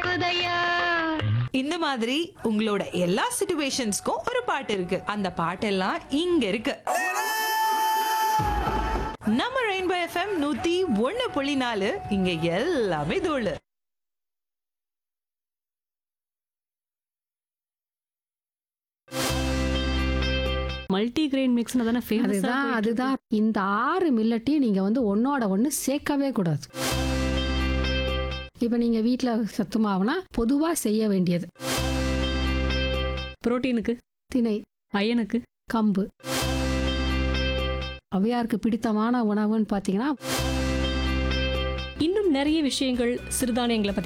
கேக்குதையா இந்த மாதிரி உங்களோட எல்லா சிச்சுவேஷன்ஸ்க்கும் ஒரு பாட்டு இருக்கு அந்த பாட்டெல்லாம் இங்க இருக்கு நம்ம ரெயின்போ எஃப்எம் நூத்தி ஒண்ணு புள்ளி நாலு இங்க எல்லாமே தோழு மல்டி கிரெயின் மிக்ஸ்னு தானே ஃபேமஸ் அதுதான் அதுதான் இந்த ஆறு மில்லட்டையும் நீங்க வந்து ஒன்னோட ஒண்ணு சேர்க்கவே கூடாது இப்ப நீங்க வீட்ல சத்து மாவுனா பொதுவா செய்ய வேண்டியது புரோட்டீனுக்கு திணை அயனுக்கு கம்பு அவையாருக்கு பிடித்தமான உணவுன்னு பாத்தீங்கன்னா இன்னும் நிறைய விஷயங்கள் சிறுதானியங்களை பத்தி